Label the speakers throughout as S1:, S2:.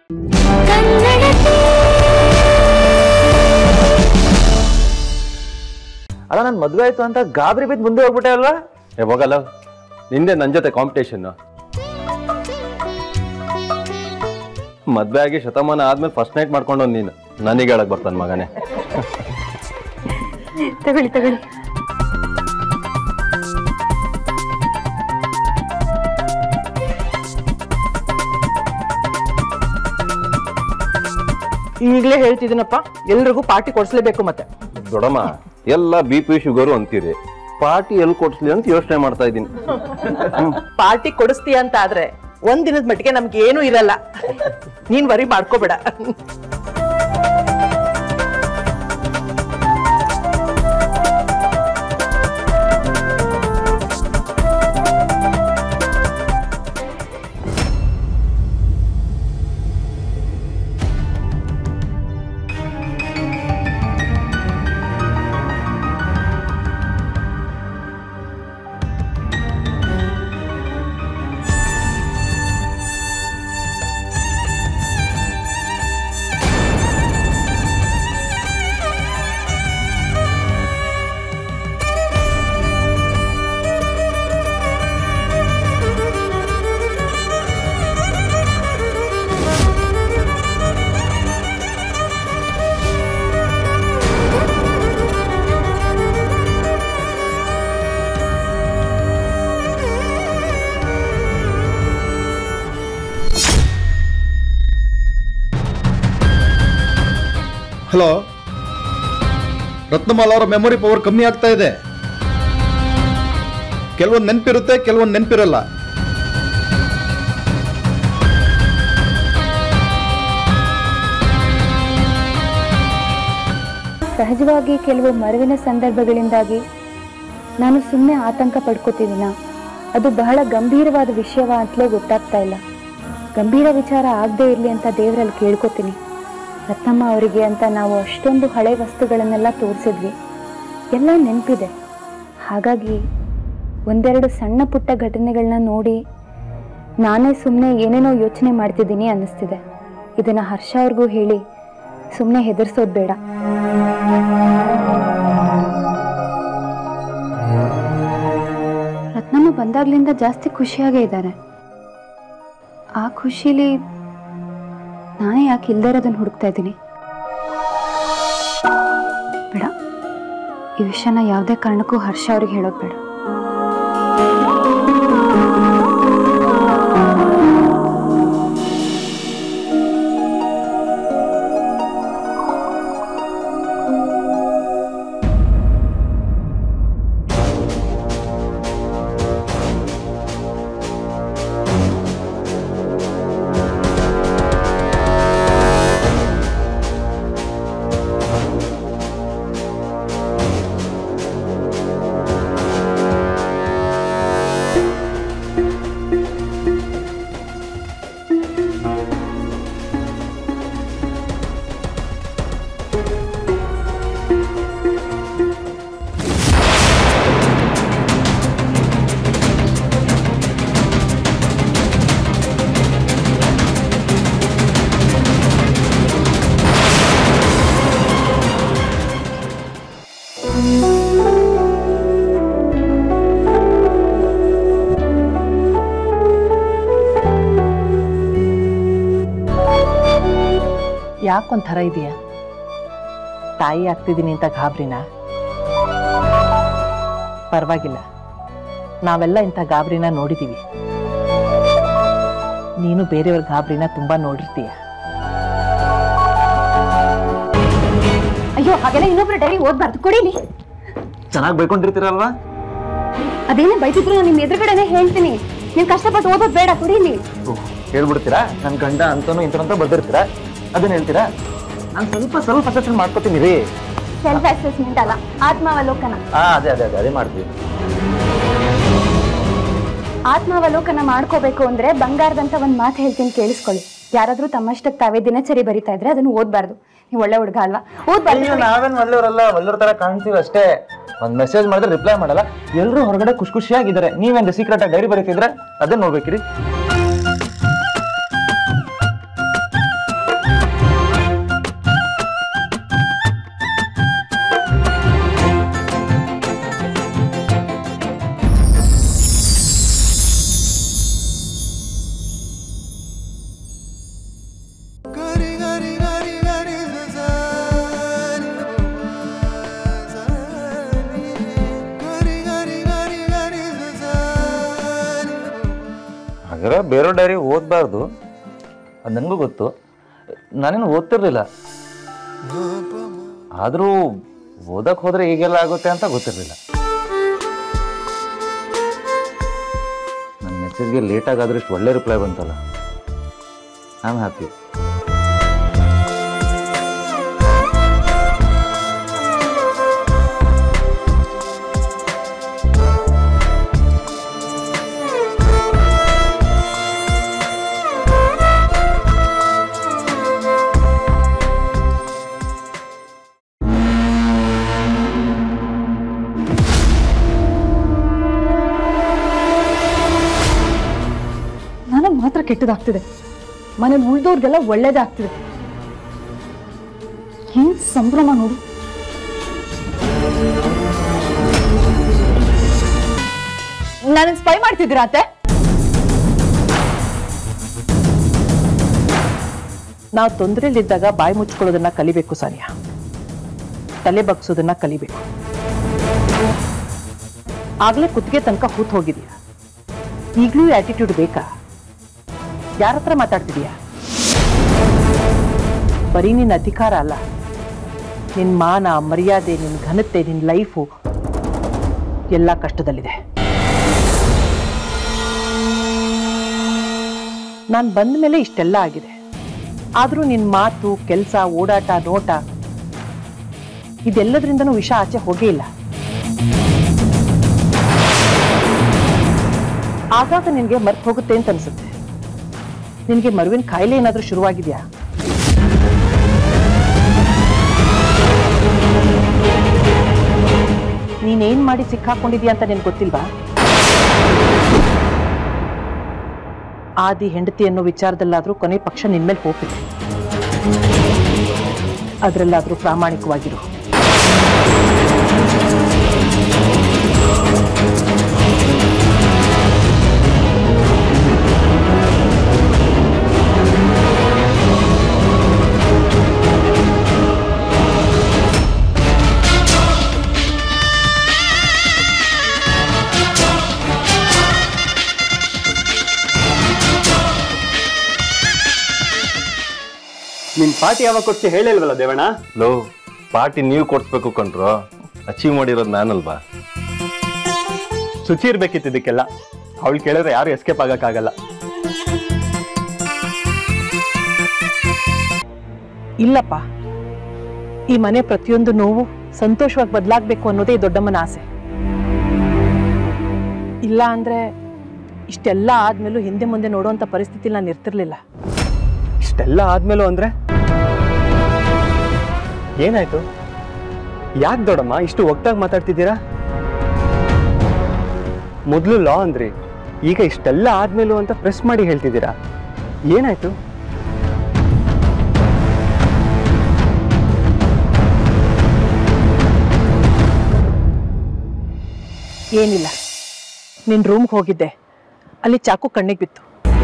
S1: ಅಲ್ಲ ನನ್ ಮದ್ವೆ ಆಯ್ತು ಅಂತ ಗಾಬರಿ ಬಿದ್ದು ಮುಂದೆ ಹೋಗ್ಬಿಟ್ಟೆ ಅಲ್ವಾ
S2: ಏ ಹೋಗಲ್ಲ ನಿಂದೆ ನನ್ನ ಜೊತೆ ಕಾಂಪಿಟೇಷನ್ ಮದ್ವೆ ಆಗಿ ಶತಮಾನ ಆದ್ಮೇಲೆ ಫಸ್ಟ್ ನೈಟ್ ಮಾಡ್ಕೊಂಡು ನೀನು ನನಗೆ ಹೇಳಕ್ ಬರ್ತಾನೆ ಮಗನೇ
S3: ತಗೊಳ್ಳಿ ತಗೊಳ್ಳಿ
S4: ಈಗಲೇ ಹೇಳ್ತಿದ್ದೀನಪ್ಪ ಎಲ್ರಿಗೂ ಪಾರ್ಟಿ ಕೊಡ್ಸ್ಲೇಬೇಕು ಮತ್ತೆ
S2: ದೊಡಮ್ಮ ಎಲ್ಲ ಬಿ ಪಿ ಶುಗರು ಅಂತೀರಿ ಪಾರ್ಟಿ ಎಲ್ಲಿ ಕೊಡ್ಸ್ಲಿ ಅಂತ ಯೋಚನೆ ಮಾಡ್ತಾ ಇದ್ದೀನಿ
S4: ಪಾರ್ಟಿ ಕೊಡಿಸ್ತೀಯ ಅಂತ ಆದ್ರೆ ಒಂದ್ ದಿನದ ಮಟ್ಟಿಗೆ ನಮ್ಗೆ ಏನೂ ಇರಲ್ಲ ನೀನ್ ವರಿ ಮಾಡ್ಕೋಬೇಡ
S5: ಹಲೋ ರತ್ನಮಾಲ ಅವರ ಮೆಮೊರಿ ಪವರ್ ಕಮ್ಮಿ ಆಗ್ತಾ ಇದೆ ಕೆಲವೊಂದು ನೆನಪಿರುತ್ತೆ ಕೆಲವೊಂದು ನೆನಪಿರಲ್ಲ
S3: ಸಹಜವಾಗಿ ಕೆಲವು ಮರವಿನ ಸಂದರ್ಭಗಳಿಂದಾಗಿ ನಾನು ಸುಮ್ಮನೆ ಆತಂಕ ಪಡ್ಕೋತಿದ್ದೀನ ಅದು ಬಹಳ ಗಂಭೀರವಾದ ವಿಷಯವ ಅಂತಲೇ ಗೊತ್ತಾಗ್ತಾ ಇಲ್ಲ ಗಂಭೀರ ವಿಚಾರ ಆಗದೆ ಇರಲಿ ಅಂತ ದೇವರಲ್ಲಿ ಕೇಳ್ಕೊತೀನಿ ರತ್ನಮ್ಮ ಅವರಿಗೆ ಅಂತ ನಾವು ಅಷ್ಟೊಂದು ಹಳೆ ವಸ್ತುಗಳನ್ನೆಲ್ಲ ತೋರಿಸಿದ್ವಿ ಎಲ್ಲ ನೆನಪಿದೆ ಹಾಗಾಗಿ ಒಂದೆರಡು ಸಣ್ಣ ಪುಟ್ಟ ಘಟನೆಗಳನ್ನ ನೋಡಿ ನಾನೇ ಸುಮ್ಮನೆ ಏನೇನೋ ಯೋಚನೆ ಮಾಡ್ತಿದ್ದೀನಿ ಅನ್ನಿಸ್ತಿದೆ ಇದನ್ನು ಹರ್ಷ ಅವ್ರಿಗೂ ಹೇಳಿ ಸುಮ್ಮನೆ ಹೆದರ್ಸೋದು ಬೇಡ ರತ್ನಮ್ಮ ಬಂದಾಗ್ಲಿಂದ ಜಾಸ್ತಿ ಖುಷಿಯಾಗೇ ಇದ್ದಾರೆ ಆ ಖುಷಿಲಿ ನಾನೇ ಯಾಕೆ ಇಲ್ದೇ ಇರೋದನ್ನ ಹುಡುಕ್ತಾ ಇದ್ದೀನಿ ಬೇಡ ಈ ವಿಷಯನ ಯಾವುದೇ ಕಾರಣಕ್ಕೂ ಹರ್ಷ ಅವ್ರಿಗೆ ಹೇಳೋದು ಬೇಡ
S4: ಯಾಕೊಂಥರ ಇದೆಯಾ ತಾಯಿ ಆಗ್ತಿದ್ದೀನಿ ಅಂತ ಗಾಬರಿನ ಪರವಾಗಿಲ್ಲ ನಾವೆಲ್ಲ ಇಂಥ ಗಾಬರಿನ ನೋಡಿದೀವಿ ನೀನು ಬೇರೆಯವ್ರ ಗಾಬರಿನ ತುಂಬಾ ನೋಡಿರ್ತೀಯ
S3: ಅಯ್ಯೋ ಹಾಗೆಲ್ಲ ಇನ್ನೊಬ್ರು ಡೈರಿ ಓದ್ಬಾರ್ದು ಕೊಡಿಲಿ
S1: ಚೆನ್ನಾಗಿ ಬೈಕೊಂಡಿರ್ತೀರಲ್ವಾ
S3: ಅದೇನೇ ಬೈತಿದ್ರು ನಾನು ನಿಮ್ಮ ಎದುರುಗಡೆನೆ ಹೇಳ್ತೀನಿ ನೀನ್ ಕಷ್ಟಪಟ್ಟು ಓದೋದು ಬೇಡ ಕುಡೀಲಿ
S1: ಹೇಳ್ಬಿಡ್ತೀರಾ ನನ್ ಗಂಡ ಅಂತಾನು ಇಂತನಂತ ಬರ್ದಿರ್ತೀರಾ ಅದನ್ನ ಹೇಳ್ತೀರಾ ನಾನು ಸ್ವಲ್ಪ ಸ್ವಲ್ಪ ಅಸೆಸ್ಮೆಂಟ್ ಮಾಡ್ಕೊತೀನಿ ರೀ
S3: ಸೆಲ್ಫ್ ಅಸೆಸ್ಮೆಂಟ್ ಅಲ್ಲ ಆತ್ಮಾವಲೋಕನ
S1: ಹಾ ಅದೇ ಅದೇ ಅದೇ ಅದೇ ಮಾಡ್ತೀವಿ
S3: ಆತ್ಮಾವಲೋಕನ ಮಾಡ್ಕೋಬೇಕು ಅಂದ್ರೆ ಬಂಗಾರದಂತ ಒಂದ್ ಮಾತು ಹೇಳ್ತೀನಿ ಕೇಳಿಸ್ಕೊಳ್ಳಿ ಯಾರಾದ್ರೂ ತಮ್ಮಷ್ಟಕ್ಕೆ ತಾವೇ ದಿನಚರಿ ಬರಿತಾ ಇದ್ರೆ ಅದನ್ನ ಓದ್ಬಾರ್ದು ನೀವು ಒಳ್ಳೆ ಹುಡುಗ ಅಲ್ವಾ ಓದ್ಬಾರ್ದು
S1: ಅಯ್ಯೋ ನಾವೇನ್ ಒಳ್ಳೆಯವರಲ್ಲ ಒಳ್ಳೆಯವ್ರ ತರ ಕಾಣ್ತೀವಿ ಅಷ್ಟೇ ಒಂದ್ ಮೆಸೇಜ್ ಮಾಡಿದ್ರೆ ರಿಪ್ಲೈ ಮಾಡಲ್ಲ ಎಲ್ಲರೂ ಹೊರಗಡೆ ಖುಷಿ ಖುಷಿಯಾಗಿದ್ದಾರೆ ನೀವೇನ್ ಸೀಕ್ರೆಟ್ ಆಗಿ ಡೈರಿ ಬರೀತಿದ್ರೆ ಅದನ್ನ ನೋಡ್ಬೇಕ್ರಿ ಹಾಗಾದ್ರೆ ಬೇರೆ ಡೈರಿ ಓದಬಾರ್ದು ಅದು ನನಗೂ ಗೊತ್ತು ನಾನೇನು ಓದ್ತಿರ್ಲಿಲ್ಲ ಆದರೂ ಓದಕ್ಕೆ ಹೋದ್ರೆ ಹೀಗೆಲ್ಲ ಆಗುತ್ತೆ ಅಂತ ಗೊತ್ತಿರಲಿಲ್ಲ ನನ್ನ ಮೆಸೇಜ್ಗೆ ಲೇಟಾಗಿ ಆದ್ರೆ ಇಷ್ಟು ಒಳ್ಳೆ ರಿಪ್ಲೈ ಬಂತಲ್ಲ ಐ ಆಮ್ ಹ್ಯಾಪಿ
S6: ನನಗೆ ಮಾತ್ರ ಕೆಟ್ಟದಾಗ್ತಿದೆ ಮನೇಲಿ ಉಳ್ದವ್ರಿಗೆಲ್ಲ ಒಳ್ಳೇದಾಗ್ತಿದೆ ಏನ್ ಸಂಭ್ರಮ ನೋಡು ನನಗೆ ಸ್ಪೈ ಮಾಡ್ತಿದ್ದೀರಾ ಅತ್ತೆ
S4: ನಾವು ತೊಂದರೆಯಲ್ಲಿದ್ದಾಗ ಬಾಯಿ ಮುಚ್ಕೊಳ್ಳೋದನ್ನ ಕಲಿಬೇಕು ಸಾನಿಯಾ ತಲೆ ಬಗ್ಸೋದನ್ನ ಕಲಿಬೇಕು ಆಗ್ಲೇ ಕುತ್ತಿಗೆ ತನಕ ಹೂತ್ ಹೋಗಿದೀಯ ಈಗಲೂ ಆಟಿಟ್ಯೂಡ್ ಬೇಕಾ ಯಾರ ಹತ್ರ ಮಾತಾಡ್ತಿದೀಯ ಬರೀ ನಿನ್ನ ಅಧಿಕಾರ ಅಲ್ಲ ನಿನ್ನ ಮಾನ ಮರ್ಯಾದೆ ನಿನ್ನ ಘನತೆ ನಿನ್ನ ಲೈಫು ಎಲ್ಲ ಕಷ್ಟದಲ್ಲಿದೆ ನಾನು ಬಂದ ಮೇಲೆ ಇಷ್ಟೆಲ್ಲ ಆಗಿದೆ ಆದರೂ ನಿನ್ನ ಮಾತು ಕೆಲಸ ಓಡಾಟ ನೋಟ ಇದೆಲ್ಲದರಿಂದನೂ ವಿಷ ಆಚೆ ಹೋಗೇ ಇಲ್ಲ ಆಗಾಗ ನಿನಗೆ ಮರ್ತು ಹೋಗುತ್ತೆ ಅಂತ ಅನ್ಸುತ್ತೆ ನಿನಗೆ ಮರುವಿನ ಕಾಯಿಲೆ ಏನಾದರೂ ಶುರುವಾಗಿದೆಯಾ ನೀನೇನ್ ಮಾಡಿ ಸಿಕ್ಕಾಕೊಂಡಿದ್ಯಾ ಅಂತ ನಿನ್ಗೆ ಗೊತ್ತಿಲ್ವಾ ಆದಿ ಹೆಂಡತಿ ಅನ್ನೋ ವಿಚಾರದಲ್ಲಾದ್ರೂ ಕೊನೆ ಪಕ್ಷ ನಿನ್ಮೇಲೆ ಹೋಗ್ತಿದೆ ಅದರಲ್ಲಾದ್ರೂ ಪ್ರಾಮಾಣಿಕವಾಗಿರು
S7: ನಿನ್ ಪಾರ್ಟಿ ಯಾವಾಗ ಕೊಡ್ತಿ ಹೇಳಿಲ್ವಲ್ಲ ದೇವಣ್ಣ
S2: ಲೋ ಪಾರ್ಟಿ ನೀವು ಕೊಡ್ಸ್ಬೇಕು ಕಣ್ರು ಅಚೀವ್ ಮಾಡಿರೋದು ನಾನಲ್ವಾ
S7: ಶುಚಿ ಇರ್ಬೇಕಿತ್ತು ಇದಕ್ಕೆಲ್ಲ ಅವಳು ಕೇಳಿದ್ರೆ ಯಾರು ಎಸ್ಕೇಪ್ ಆಗಕ್ಕಾಗಲ್ಲ
S4: ಇಲ್ಲಪ್ಪ ಈ ಮನೆ ಪ್ರತಿಯೊಂದು ನೋವು ಸಂತೋಷವಾಗಿ ಬದಲಾಗಬೇಕು ಅನ್ನೋದೇ ಈ ದೊಡ್ಡಮ್ಮನ ಆಸೆ ಇಲ್ಲ ಅಂದ್ರೆ ಇಷ್ಟೆಲ್ಲ ಆದ್ಮೇಲೂ ಹಿಂದೆ ಮುಂದೆ ನೋಡುವಂತ ಪರಿಸ್ಥಿತಿ ನಾನು ಇರ್ತಿರ್ಲಿಲ್ಲ
S7: ಇಷ್ಟೆಲ್ಲ ಆದ್ಮೇಲೂ ಅಂದ್ರೆ ಏನಾಯ್ತು ಯಾಕೆ ದೊಡ್ಡಮ್ಮ ಇಷ್ಟು ಒಟ್ಟಾಗಿ ಮಾತಾಡ್ತಿದ್ದೀರಾ ಮೊದಲು ಲಾ ಅಂದ್ರಿ ಈಗ ಇಷ್ಟೆಲ್ಲ ಆದ್ಮೇಲೂ ಅಂತ ಪ್ರೆಸ್ ಮಾಡಿ ಹೇಳ್ತಿದ್ದೀರಾ ಏನಾಯ್ತು
S4: ಏನಿಲ್ಲ ನಿನ್ ರೂಮ್ಗೆ ಹೋಗಿದ್ದೆ ಅಲ್ಲಿ ಚಾಕು ಕಣ್ಣಿಗೆ ಬಿತ್ತು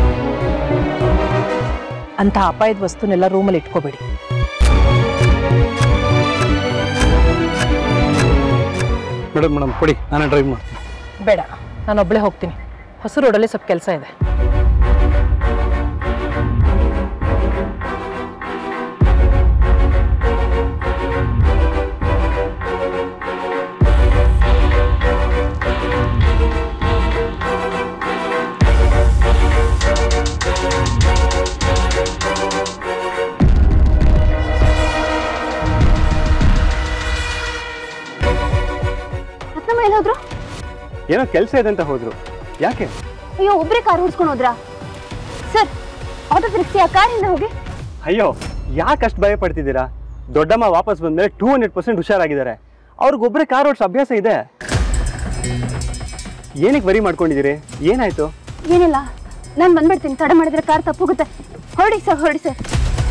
S4: ಅಂತ ಅಪಾಯದ ವಸ್ತುನೆಲ್ಲ ರೂಮಲ್ಲಿ ಇಟ್ಕೋಬೇಡಿ
S5: ಮೇಡಮ್ ಮೇಡಮ್ ಕೊಡಿ ನಾನೇ ಡ್ರೈವ್ ಮಾಡ್ತೀನಿ
S4: ಬೇಡ ನಾನು ಒಬ್ಬಳೇ ಹೋಗ್ತೀನಿ ಹೊಸ ರೋಡಲ್ಲಿ ಸ್ವಲ್ಪ ಕೆಲಸ ಇದೆ
S8: ರತ್ನಮ್ಮ ಎಲ್ಲಿ ಹೋದ್ರು
S7: ಏನೋ ಕೆಲಸ ಇದೆ ಅಂತ ಹೋದ್ರು ಯಾಕೆ
S8: ಅಯ್ಯೋ ಒಬ್ಬರೇ ಕಾರ್ ಓಡಿಸ್ಕೊಂಡು ಹೋದ್ರಾ ಸರ್ ಆಟೋ ತಿರುಗಿಸಿ ಆ ಕಾರಿಂದ ಹೋಗಿ
S7: ಅಯ್ಯೋ ಯಾಕೆ ಅಷ್ಟು ಭಯ ಪಡ್ತಿದ್ದೀರಾ ದೊಡ್ಡಮ್ಮ ವಾಪಸ್ ಬಂದ್ಮೇಲೆ ಟೂ ಹಂಡ್ರೆಡ್ ಪರ್ಸೆಂಟ್ ಹುಷಾರಾಗಿದ್ದಾರೆ ಅವ್ರಿಗೊಬ್ಬರೇ ಕಾರ್ ಓಡಿಸೋ ಅಭ್ಯಾಸ ಇದೆ ಏನಕ್ಕೆ ವರಿ ಮಾಡ್ಕೊಂಡಿದ್ದೀರಿ ಏನಾಯ್ತು
S8: ಏನಿಲ್ಲ ನಾನು ಬಂದ್ಬಿಡ್ತೀನಿ ತಡ ಮಾಡಿದ್ರೆ ಕಾರ್ ತಪ್ಪೋಗುತ್ತೆ ಹೊರಡಿ ಸರ್ ಹೊರಡಿ ಸರ್